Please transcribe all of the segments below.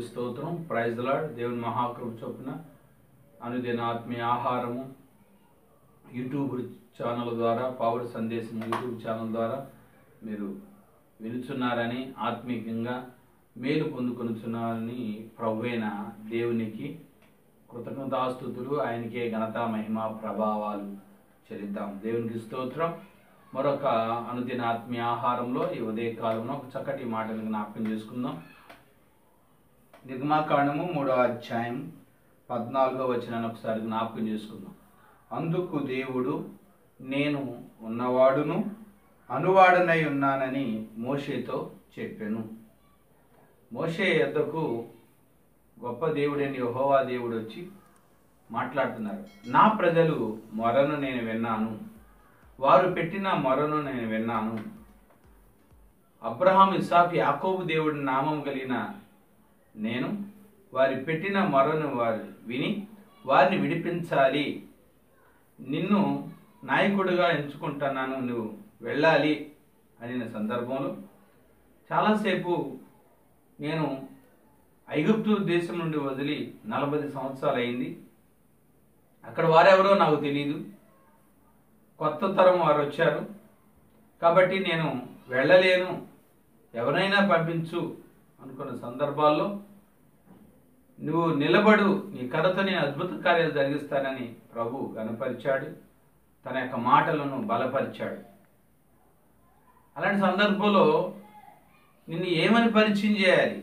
దేవునికి స్తోత్రం praise lord దేవుని మహాకృప చొప్పున అనుదిన ఆత్మీయ ఆహారము యూట్యూబ్ ఛానల్ ద్వారా పవర్ సందేశం యూట్యూబ్ ఛానల్ ద్వారా మీరు వినుచున్నారని ఆత్మీయంగా మేలు పొందుకొనుచున్నారని ప్రభువైన దేవునికి కృతజ్ఞతాస్థుతులు ఆయనకే ఘనత మహిమ ప్రభావాలు చెల్లిద్దాం దేవునికి స్తోత్రం మరొక అనుదిన ఆత్మీయ ఆహారంలో ఈ ఉదయకాలంలో ఒక చక్కటి మాటలు జ్ఞాపకం చేసుకుందాం నిర్మాకాండము మూడో అధ్యాయం పద్నాలుగో వచనాన్ని ఒకసారి జ్ఞాపకం చేసుకుందాం అందుకు దేవుడు నేను ఉన్నవాడును అనువాడనై ఉన్నానని మోషేతో చెప్పాను మోషే యొద్దకు గొప్ప దేవుడైన యెహోవా దేవుడు వచ్చి మాట్లాడుతున్నారు నా ప్రజలు మొరను నేను విన్నాను వారు పెట్టిన మొరను నేను విన్నాను అబ్రహాం ఇసాఫ్ యాకోబు దేవుడి నామం కలిగిన నేను వారి పెట్టిన మొరను వారు విని వారిని విడిపించాలి నిన్ను నాయకుడిగా ఎంచుకుంటున్నాను నువ్వు వెళ్ళాలి అనే సందర్భంలో చాలాసేపు నేను ఐగుప్తు దేశం నుండి వదిలి నలభై సంవత్సరాలు అయింది అక్కడ వారెవరో నాకు తెలియదు కొత్త తరం వారు వచ్చారు కాబట్టి నేను వెళ్ళలేను ఎవరైనా పంపించు అనుకున్న సందర్భాల్లో నువ్వు నిలబడు నీ కథతో నేను అద్భుత కార్యాలు జరిగిస్తానని ప్రభు కనపరిచాడు తన యొక్క మాటలను బలపరిచాడు అలాంటి సందర్భంలో నిన్ను ఏమని పరిచయం చేయాలి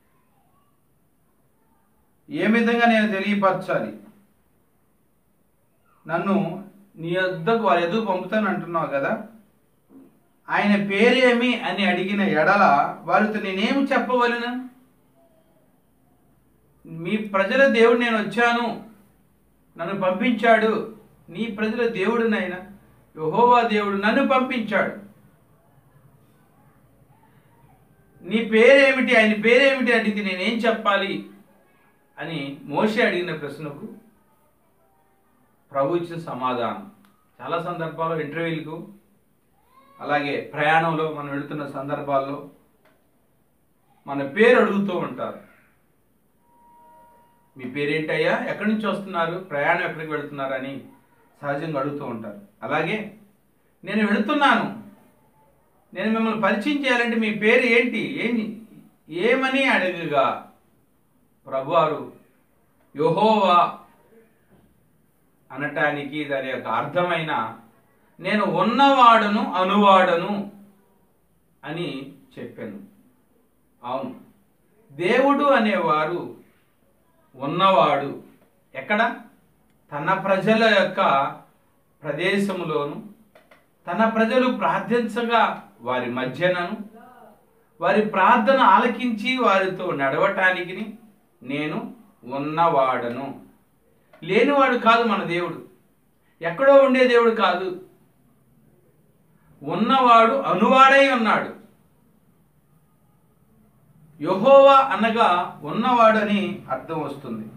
ఏ విధంగా నేను తెలియపరచాలి నన్ను నీ వద్దకు వారి ఎదుగు పంపుతాను అంటున్నావు కదా ఆయన పేరేమి అని అడిగిన ఎడల వారితో నేనేమి చెప్పవలను మీ ప్రజల దేవుడు నేను వచ్చాను నన్ను పంపించాడు నీ ప్రజల దేవుడునైనా యహోవా దేవుడు నన్ను పంపించాడు నీ పేరేమిటి ఆయన పేరేమిటి అడిగితే నేనేం చెప్పాలి అని మోషే అడిగిన ప్రశ్నకు ప్రభు ఇచ్చిన సమాధానం చాలా సందర్భాల్లో ఇంటర్వ్యూలకు అలాగే ప్రయాణంలో మనం వెళుతున్న సందర్భాల్లో మన పేరు అడుగుతూ ఉంటారు మీ పేరేంటయ్యా ఎక్కడి నుంచి వస్తున్నారు ప్రయాణం ఎక్కడికి వెళుతున్నారని సహజంగా అడుగుతూ ఉంటారు అలాగే నేను వెళుతున్నాను నేను మిమ్మల్ని పరిచయం చేయాలంటే మీ పేరు ఏంటి ఏంటి ఏమని అడగగా ప్రభువారు యహోవా అనటానికి దాని యొక్క అర్థమైన నేను ఉన్నవాడను అనువాడను అని చెప్పాను అవును దేవుడు అనేవారు ఉన్నవాడు ఎక్కడ తన ప్రజల యొక్క ప్రదేశములోను తన ప్రజలు ప్రార్థించగా వారి మధ్యనను వారి ప్రార్థన ఆలకించి వారితో నడవటానికి నేను ఉన్నవాడను లేనివాడు కాదు మన దేవుడు ఎక్కడో ఉండే దేవుడు కాదు ఉన్నవాడు అనువాడై ఉన్నాడు యహోవా అనగా ఉన్నవాడని అర్థం వస్తుంది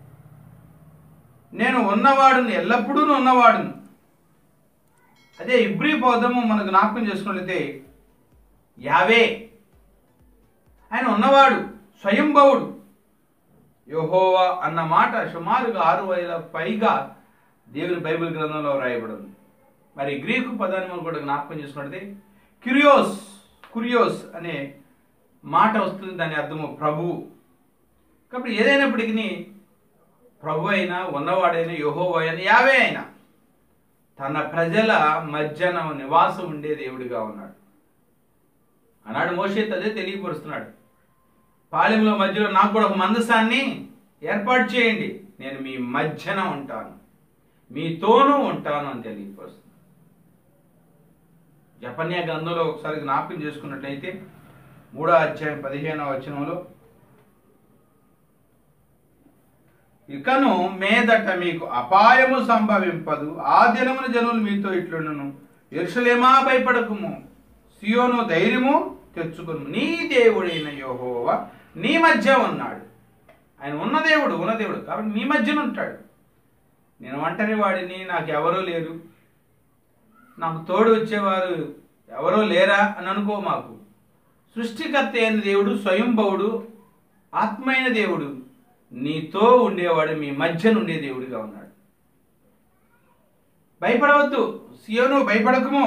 నేను ఉన్నవాడును ఎల్లప్పుడూ ఉన్నవాడును అదే ఇబ్రి పౌదము మనకు జ్ఞాపకం చేసుకున్నట్లయితే యావే ఆయన ఉన్నవాడు స్వయంభవుడు యహోవా అన్న మాట సుమారుగా ఆరు వేల పైగా దేవుని బైబిల్ గ్రంథంలో రాయబడింది మరి గ్రీకు పదాన్ని మనం కూడా జ్ఞాపకం చేసుకున్నట్లయితే క్యూరియోస్ కురియోస్ అనే మాట వస్తుంది దాని అర్థము ప్రభువు కాబట్టి ఏదైనప్పటికీ ప్రభు అయినా ఉన్నవాడైనా యహోవా అయినా యావే అయినా తన ప్రజల మధ్యన నివాసం ఉండే దేవుడిగా ఉన్నాడు ఆనాడు మోషేత్ అదే తెలియపరుస్తున్నాడు పాలెంలో మధ్యలో నాకు కూడా ఒక మందసాన్ని ఏర్పాటు చేయండి నేను మీ మధ్యన ఉంటాను మీతోనూ ఉంటాను అని తెలియపరుస్తుంది జపన్య గ్రంథంలో ఒకసారి జ్ఞాపకం చేసుకున్నట్లయితే మూడో అధ్యాయం పదిహేనవ వచనంలో ఇకను మేదట మీకు అపాయము సంభవింపదు ఆ దినమున జనులు మీతో ఇట్లుండును ఎరుసలేమా భయపడకుము సియోను ధైర్యము తెచ్చుకును నీ దేవుడైన యోహోవా నీ మధ్య ఉన్నాడు ఆయన ఉన్న దేవుడు ఉన్న దేవుడు కాబట్టి మీ మధ్యన ఉంటాడు నేను ఒంటరి వాడిని నాకు ఎవరూ లేరు నాకు తోడు వచ్చేవారు ఎవరో లేరా అని అనుకో మాకు సృష్టికర్త అయిన దేవుడు స్వయంభవుడు ఆత్మైన దేవుడు నీతో ఉండేవాడు మీ మధ్య నుండే దేవుడిగా ఉన్నాడు భయపడవద్దు సియోను భయపడకము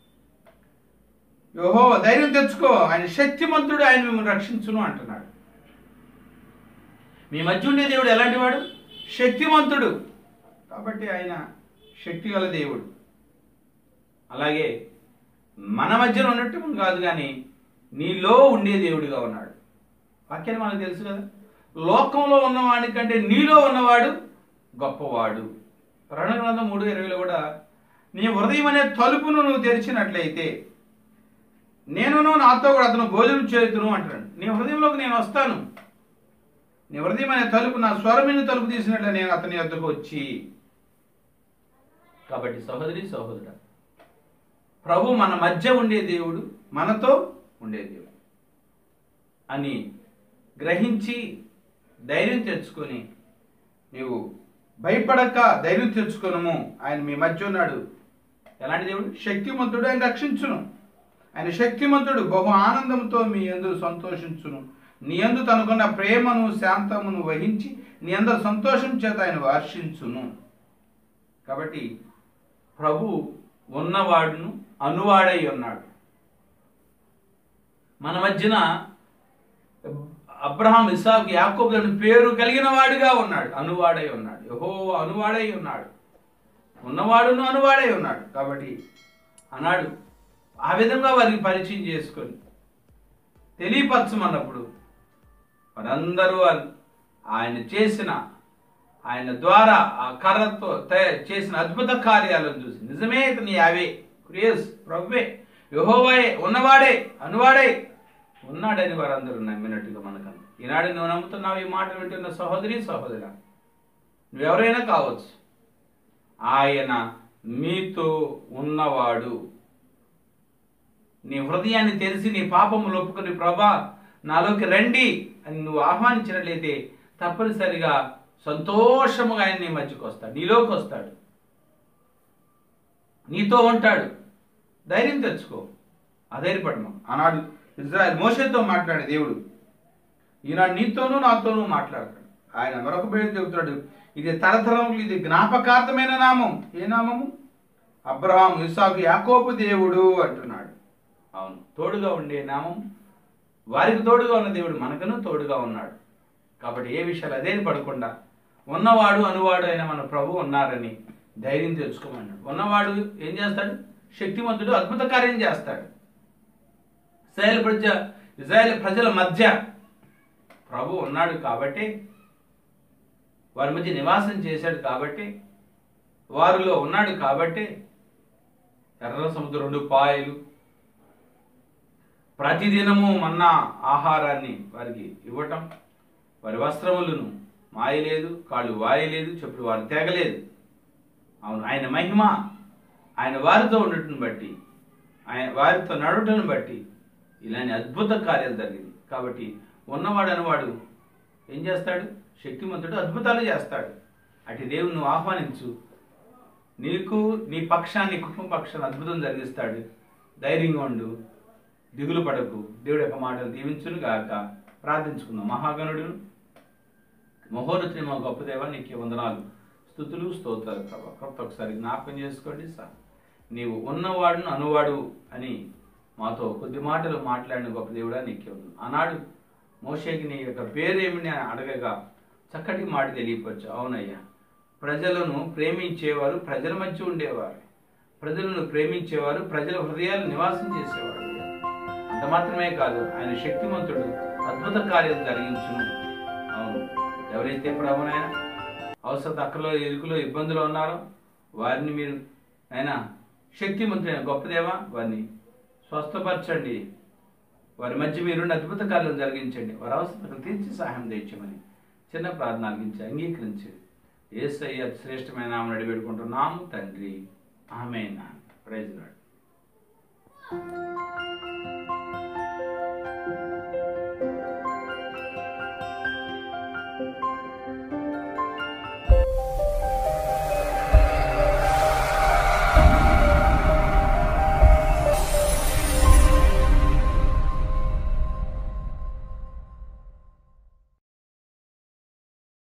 యోహో ధైర్యం తెచ్చుకో ఆయన శక్తిమంతుడు ఆయన మిమ్మల్ని రక్షించును అంటున్నాడు మీ మధ్య ఉండే దేవుడు ఎలాంటి వాడు శక్తిమంతుడు కాబట్టి ఆయన శక్తి గల దేవుడు అలాగే మన మధ్యన ఉన్నట్టు కాదు కానీ నీలో ఉండే దేవుడిగా ఉన్నాడు వాక్యాన్ని మనకు తెలుసు కదా లోకంలో ఉన్నవాడి కంటే నీలో ఉన్నవాడు గొప్పవాడు ప్రణ గ్రంథం మూడు ఇరవైలో కూడా నీ హృదయం అనే తలుపును నువ్వు తెరిచినట్లయితే నేనును నాతో కూడా అతను భోజనం చేతును అంటాడు నీ హృదయంలోకి నేను వస్తాను నీ హృదయం అనే తలుపు నా స్వరమిని తలుపు తీసినట్లే నేను అతని వద్దకు వచ్చి కాబట్టి సహోదరి సహోదరుడు ప్రభు మన మధ్య ఉండే దేవుడు మనతో ఉండే దేవుడు అని గ్రహించి ధైర్యం తెచ్చుకొని నీవు భయపడక ధైర్యం తెచ్చుకొనము ఆయన మీ మధ్య ఉన్నాడు ఎలాంటి దేవుడు శక్తిమంతుడు ఆయన రక్షించును ఆయన శక్తిమంతుడు బహు ఆనందంతో మీ అందరూ సంతోషించును నీ అందు తనకున్న ప్రేమను శాంతమును వహించి నీ అందరు సంతోషం చేత ఆయన వర్షించును కాబట్టి ప్రభు ఉన్నవాడును అనువాడై ఉన్నాడు మన మధ్యన అబ్రహాం ఇసాక్ యాకోబు అని పేరు కలిగిన వాడుగా ఉన్నాడు అనువాడై ఉన్నాడు యహో అనువాడై ఉన్నాడు ఉన్నవాడును అనువాడై ఉన్నాడు కాబట్టి అన్నాడు ఆ విధంగా వారికి పరిచయం చేసుకొని తెలియపరచమన్నప్పుడు వారందరూ ఆయన చేసిన ఆయన ద్వారా ఆ కర్రతో తయారు చేసిన అద్భుత కార్యాలను చూసి నిజమే ఇతని యావే క్రియస్ ప్రవ్వే యహోవాయే ఉన్నవాడే అనువాడే ఉన్నాడని వారందరూ నమ్మినట్టుగా మనకు ఈనాడు నువ్వు నమ్ముతున్నావు ఈ మాట వింటున్న సహోదరి సహోదర నువ్వెవరైనా కావచ్చు ఆయన మీతో ఉన్నవాడు నీ హృదయాన్ని తెలిసి నీ పాపములు ఒప్పుకొని ప్రభా నాలోకి రండి అని నువ్వు ఆహ్వానించినట్లయితే తప్పనిసరిగా సంతోషముగా ఆయన నీ మధ్యకు వస్తాడు నీలోకి వస్తాడు నీతో ఉంటాడు ధైర్యం తెచ్చుకో అధైర్యపడము ఆనాడు ఇజ్రాయల్ మోషతో మాట్లాడే దేవుడు ఈనాడు నీతోనూ నాతోనూ మాట్లాడతాడు ఆయన మరొక పేరు చెబుతాడు ఇది తరతరములు ఇది జ్ఞాపకార్థమైన నామం ఏ నామము అబ్రహాం ఇసాకు యాకోబు దేవుడు అంటున్నాడు అవును తోడుగా ఉండే నామం వారికి తోడుగా ఉన్న దేవుడు మనకును తోడుగా ఉన్నాడు కాబట్టి ఏ విషయాలు అదే పడకుండా ఉన్నవాడు అనువాడు అయిన మన ప్రభు ఉన్నారని ధైర్యం తెచ్చుకోమన్నాడు ఉన్నవాడు ఏం చేస్తాడు శక్తిమంతుడు అద్భుత కార్యం చేస్తాడు ఇజ్రాయల్ ప్రజ ఇజ్రాయల్ ప్రజల మధ్య ప్రభు ఉన్నాడు కాబట్టి వారి మధ్య నివాసం చేశాడు కాబట్టి వారిలో ఉన్నాడు కాబట్టి ఎర్ర సముద్రం రెండు పాయలు ప్రతిదినము మన్నా ఆహారాన్ని వారికి ఇవ్వటం వారి వస్త్రములను మాయలేదు కాళ్ళు వాయలేదు చెప్పుడు వారు తెగలేదు అవును ఆయన మహిమ ఆయన వారితో ఉండటం బట్టి ఆయన వారితో నడవటం బట్టి ఇలాంటి అద్భుత కార్యాలు జరిగింది కాబట్టి ఉన్నవాడు అనేవాడు ఏం చేస్తాడు శక్తిమంతుడు అద్భుతాలు చేస్తాడు అటు దేవుని నువ్వు ఆహ్వానించు నీకు నీ పక్షాన్ని కుటుంబ పక్షాన్ని అద్భుతం జరిగిస్తాడు ధైర్యంగా ఉండు దిగులు పడకు దేవుడి యొక్క మాటలు దీవించును గాక ప్రార్థించుకుందాం మహాగణుడును మహోన్నతుని మా గొప్ప దేవ నీకే వందనాలు స్థుతులు స్తోత్రాలు ప్రభా కొత్త ఒకసారి జ్ఞాపకం చేసుకోండి సార్ నీవు ఉన్నవాడును అనువాడు అని మాతో కొద్ది మాటలు మాట్లాడిన గొప్ప దేవుడా నీకే ఉంది ఆనాడు మోషేకి నీ యొక్క పేరేమిని అని అడగగా చక్కటి మాట తెలియపరచు అవునయ్యా ప్రజలను ప్రేమించేవారు ప్రజల మధ్య ఉండేవారు ప్రజలను ప్రేమించేవారు ప్రజల హృదయాలు నివాసం చేసేవారు అంత మాత్రమే కాదు ఆయన శక్తిమంతుడు అద్భుత కార్యం జరిగించును అవును ఎవరైతే ప్రభునైనా అవసర అక్కలో ఇరుకులో ఇబ్బందులు ఉన్నారో వారిని మీరు ఆయన శక్తిమంతుడైన గొప్పదేవా వారిని స్వస్థపరచండి వారి మధ్య మీరుండి అద్భుత కార్యం జరిగించండి వారి అవసరం తీర్చి సహాయం తెచ్చమని చిన్న ప్రార్థన అలిగించి అంగీకరించి ఏసయ్య శ్రేష్టమైన నామం నడిపెట్టుకుంటున్నాము తండ్రి ఆమె ప్రైజ్ లాడ్